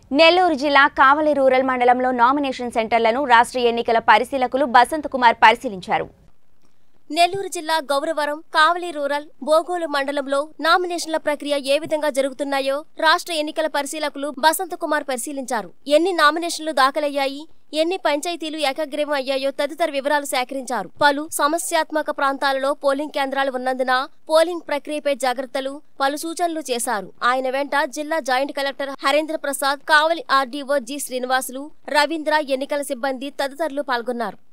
నెల్లూరు జిల్లా కావలి రూరల్ మండలంలో నామినేషన్ సెంటర్లను రాష్ట్ర ఎన్నికల పరిశీలకులు బసంత్ కుమార్ పరిశీలించారు నెల్లూరు జిల్లా గౌరవరం కావలి రూరల్ బోగోలు మండలంలో నామినేషన్ల ప్రక్రియ ఏ విధంగా జరుగుతున్నాయో రాష్ట్ర ఎన్నికల పరిశీలకులు బసంత కుమార్ పరిశీలించారు ఎన్ని నామినేషన్లు దాఖలయ్యాయి ఎన్ని పంచాయతీలు ఏకగ్రీవం అయ్యాయో తదితర వివరాలు సేకరించారు పలు సమస్యాత్మక ప్రాంతాలలో పోలింగ్ కేంద్రాలు ఉన్నందున పోలింగ్ ప్రక్రియపై జాగ్రత్తలు పలు సూచనలు చేశారు ఆయన వెంట జిల్లా joint collector Harendra Prasad Kavali RDO G Srinivasulu Ravindra ఎన్నికల సిబ్బంది తదితరులు పాల్గొన్నారు